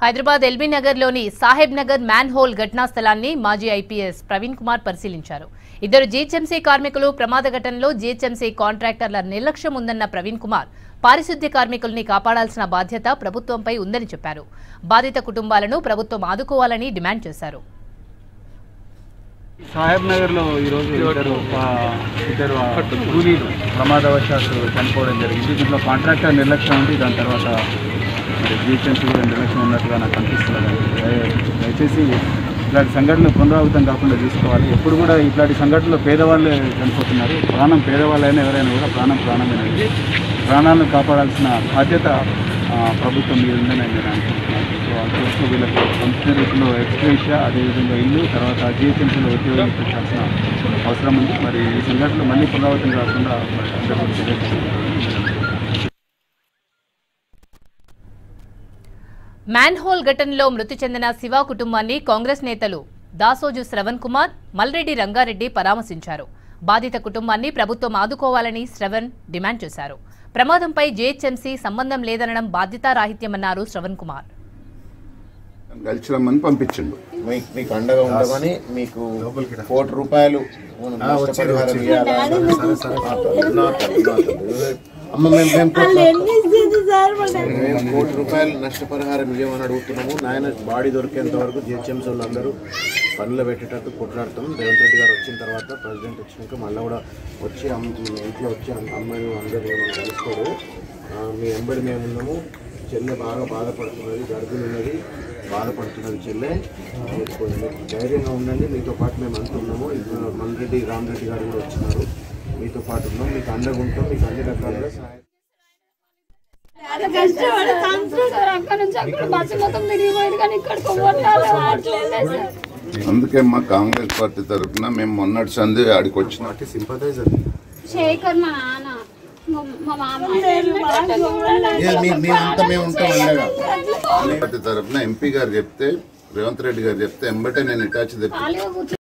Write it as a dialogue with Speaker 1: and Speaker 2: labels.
Speaker 1: Hyderabad LB నగర్లోని Saheb Nagar man whole ఘటనా స్థలాన్ని మాజీ ఐపీఎస్ ప్రవీణ్ కుమార్ పరిశీలించారు ఇద్దరు జీహెచ్ఎంసీ కార్మికులు ప్రమాద ఘటనలో జీహెచ్ఎంసీ కాంట్రాక్టర్ల నిర్లక్ష్యం ఉందన్న ప్రవీణ్ కుమార్ పారిశుద్ధ్య కార్మికుల్ని కాపాడాల్సిన బాధ్యత ప్రభుత్వంపై ఉందని చెప్పారు బాధిత కుటుంబాలను ప్రభుత్వం ఆదుకోవాలని డిమాండ్ చేశారు
Speaker 2: సాహెబ్ నగర్లో ఈరోజు ఇద్దరు ఆ, ఇద్దరు ఆ, కూలీలు ప్రమాదవశాత్తు చనిపోవడం జరిగింది దీంట్లో కాంట్రాక్టర్ నిర్లక్ష్యం ఉంది దాని తర్వాత మరి జిహెచ్ఎంసీ కూడా నిర్లక్ష్యం ఉన్నట్టుగా నాకు అనిపిస్తున్నది దయ- దయచేసి ఇట్లాంటి సంఘటనలు పునరావృతం కాకుండా చూసుకోవాలి ఎప్పుడు కూడా ఇట్లాంటి సంఘటనలు పేదవాళ్ళే చనిపోతున్నారు ప్రాణం పేదవాళ్ళైనా ఎవరైనా కూడా ప్రాణం ప్రాణమైనది ప్రాణాలను కాపాడాల్సిన బాధ్యత ఆ, ప్రభుత్వం మీద ఉందని నేను అనుకుంటున్నాను సో అందుకోసం వీళ్ళకి సంస్థ రీతిలో ఎక్స్ప్రెషా అదేవిధంగా ఇల్లు తర్వాత జిహెచ్ఎంసీలో ఉద్యోగాలు పెట్టాల్సిన అవసరం ఉంది మరి ఈ సంఘటనలు మళ్ళీ పునరావృతం కాకుండా మరి అందరూ కూడా చర్యలు తీసుకోవాలని
Speaker 1: మ్యాన్ హోల్ ఘటనలో మృతి చెందిన శివ కుటుంబాన్ని కాంగ్రెస్ నేతలు దాసోజు శ్రవణ్ కుమార్ మల్రెడ్డి రంగారెడ్డి పరామర్శించారు బాధిత కుటుంబాన్ని ప్రభుత్వం ఆదుకోవాలని శ్రవణ్ డిమాండ్ చేశారు ప్రమాదంపై జేహెచ్ఎంసీ సంబంధం లేదనడం బాధ్యతారాహిత్యమన్నారు శ్రవణ్ కుమార్
Speaker 3: కలిసి రమ్మని పంపించిండు
Speaker 4: మీకు మీకు అండగా ఉండమని మీకు కోటి రూపాయలు నష్టపరిహారం ఇవ్వాలా? ఆ, తల్లి, నా తల్లి, నా తల్లి. అమ్మ మేము మేము కోటి- మేము కోటి రూపాయలు నష్టపరిహారం ఇవ్వమని అడుగుతున్నాము నాయన బాడీ దొరికేంత వరకు జిహెచ్ఎంసీ వాళ్ళందరూ పనులు పెట్టేటట్టు కొట్లాడుతాం రేవంత్ రెడ్డి గారు వచ్చిన తర్వాత ప్రెసిడెంట్ వచ్చినాక మళ్ళీ కూడా వచ్చి అమ్మ ఇంట్లో వచ్చి అమ్మ- అమ్మాయి అందరూ మనం కలుస్తారు ఆ, మీ ఎంబడి మేము ఉన్నాము చెల్లె బాగా బాధపడుతున్నది గర్భిణి ఉన్నది బాధపడుతున్నది చెల్లె మీరు కొంచెం ధైర్యంగా ఉండండి మీతో పాటు మేము అంతా ఉన్నాము ఇప్పుడు మల్రెడ్డి రామరెడ్డి గారు కూడా వచ్చినారు మీతో పాటు ఉన్నాం మీకు అండగా ఉంటాం మీకు అన్ని రకాలుగా సహాయం
Speaker 5: కష్టపడి సంవత్సరం అక్కడ నుంచి అక్కడ బస్సు మొత్తం తిరిగిపోయింది కానీ ఇక్కడికి ఎవ్వరు రాలేదు సార్
Speaker 3: అందుకే మా కాంగ్రెస్ పార్టీ తరఫున మేము మొన్నటి సంది ఆడికి వచ్చిన
Speaker 4: సింపథైజర్
Speaker 5: శేఖర్ మా నాన్న మా- మా మామ
Speaker 4: మేమంతా మేము ఉంటాం అండగా
Speaker 3: పార్టీ తరఫున ఎంపీ గారు చెప్తే రేవంత్ రెడ్డి గారు చెప్తే ఎంబటే నేను ఇటాచి తెప్పి
Speaker 5: ఖాళీగా కూర్చో